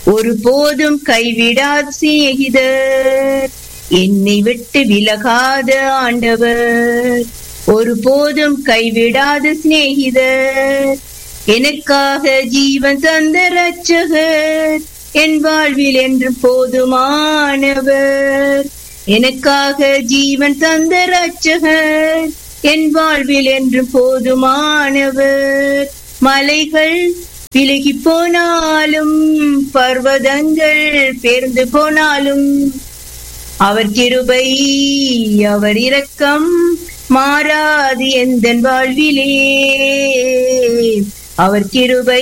ஒருபோதும் கைவிடாத சிநேகிதர் என்னை விட்டு விலகாத ஆண்டவர் ஒருபோதும் கைவிடாத சிநேகிதர் எனக்காக ஜீவன் தந்த ரட்சகர் என் வாழ்வில் என்று போதுமானவர் எனக்காக ஜீவன் தந்த ரட்சகர் என் வாழ்வில் என்று போதுமானவர் மலைகள் விலகி போனாலும் பர்வதங்கள் பேர்ந்து போனாலும் அவர் கிருபை அவர் இரக்கம் மாறாது எந்த வாழ்விலே அவர் கிருபை